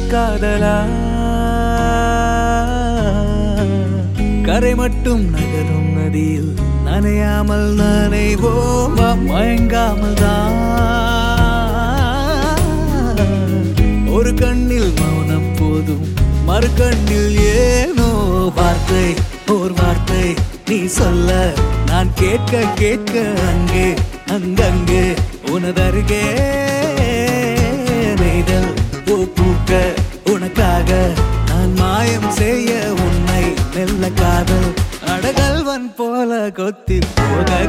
காதலா கரை மட்டும் நகரும் நதியில் நனையாமல் நனைவோம் மயங்காமல் தான் ஒரு கண்ணில் மௌனம் போதும் மறு கண்ணில் ஏனோ வார்த்தை ஓர் வார்த்தை நீ சொல்ல நான் கேட்க கேட்க அங்கே அங்கங்கே உனதருகே நெய்தல் பூ பூக்க உனக்காக நான் மாயம் செய்ய உன்னை மெல்ல காதல் அடகல்வன் போல கொத்தி போக